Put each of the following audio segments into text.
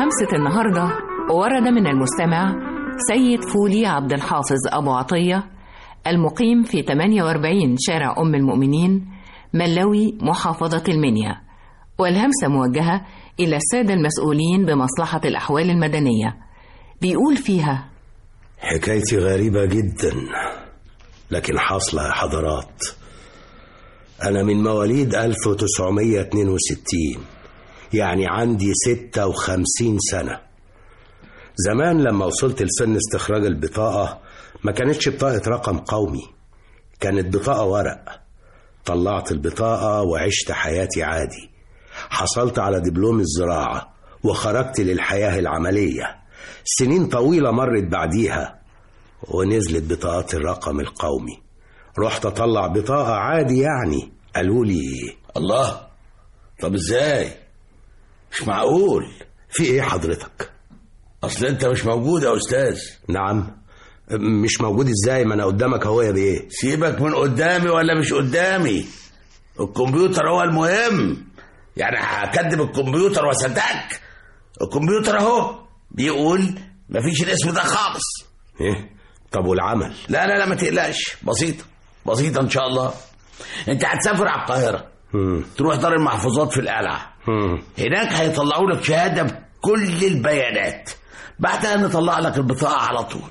همسة النهاردة ورد من المستمع سيد فولي عبد الحافظ أبو عطية المقيم في 48 شارع أم المؤمنين ملوي محافظة المنيا والهمسة موجهة إلى السادة المسؤولين بمصلحة الأحوال المدنية بيقول فيها حكايتي غريبة جدا لكن حاصلة يا حضرات أنا من مواليد 1962 يعني عندي 56 سنة زمان لما وصلت لسن استخراج البطاقة ما كانتش بطاقة رقم قومي كانت بطاقة ورق طلعت البطاقة وعشت حياتي عادي حصلت على دبلوم الزراعة وخرجت للحياة العملية سنين طويلة مرت بعديها ونزلت بطاقات الرقم القومي رحت اطلع بطاقة عادي يعني قالوا لي الله طب ازاي مش معقول في ايه حضرتك اصل انت مش موجود يا استاذ نعم مش موجود ازاي ما انا قدامك اهو يا بيه سيبك من قدامي ولا مش قدامي الكمبيوتر هو المهم يعني هكدب الكمبيوتر واصدقك الكمبيوتر اهو بيقول مفيش الاسم ده خالص ايه طب والعمل لا لا لا ما تقلقش بسيطة بسيطة ان شاء الله انت هتسافر على القاهرة مم. تروح دار المحفوظات في القلعة مم. هناك هيطلعوا لك شهادة بكل البيانات بعدها نطلع لك البطاقة على طول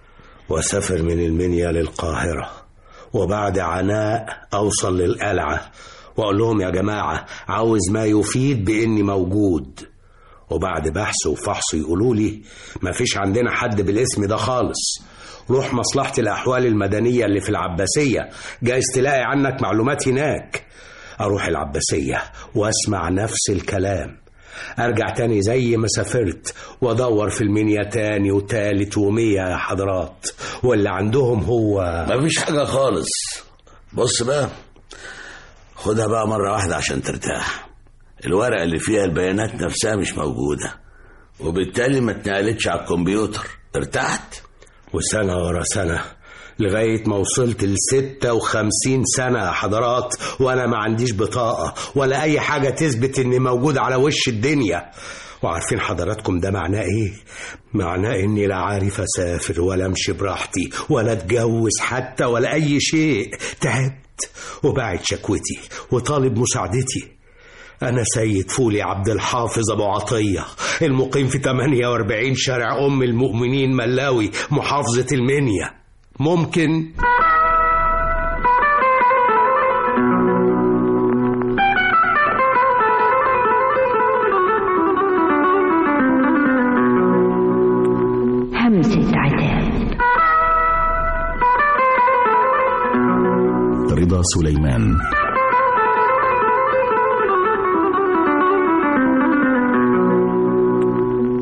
واسافر من المنيا للقاهرة وبعد عناء اوصل للقلعة واقول لهم يا جماعة عاوز ما يفيد باني موجود وبعد بحث وفحص يقولوا لي مفيش عندنا حد بالاسم ده خالص روح مصلحة الأحوال المدنية اللي في العباسية جايز تلاقي عنك معلومات هناك أروح العباسية وأسمع نفس الكلام أرجع تاني زي ما سافرت وأدور في المنيا تاني وتالت ومية يا حضرات واللي عندهم هو مفيش حاجة خالص بص بقى خدها بقى مرة واحدة عشان ترتاح الورقة اللي فيها البيانات نفسها مش موجودة وبالتالي ما اتنقلتش على الكمبيوتر ارتحت وسنة ورا سنة لغاية ما وصلت ل 56 سنة يا حضرات وأنا ما عنديش بطاقة ولا أي حاجة تثبت إني موجود على وش الدنيا وعارفين حضراتكم ده معناه إيه؟ معناه إني لا عارف أسافر ولا أمشي براحتي ولا أتجوز حتى ولا أي شيء تعبت وبعت شكوتي وطالب مساعدتي أنا سيد فولي عبد الحافظ أبو عطية المقيم في 48 شارع أم المؤمنين ملاوي محافظة المنيا ممكن همسة عتاب رضا سليمان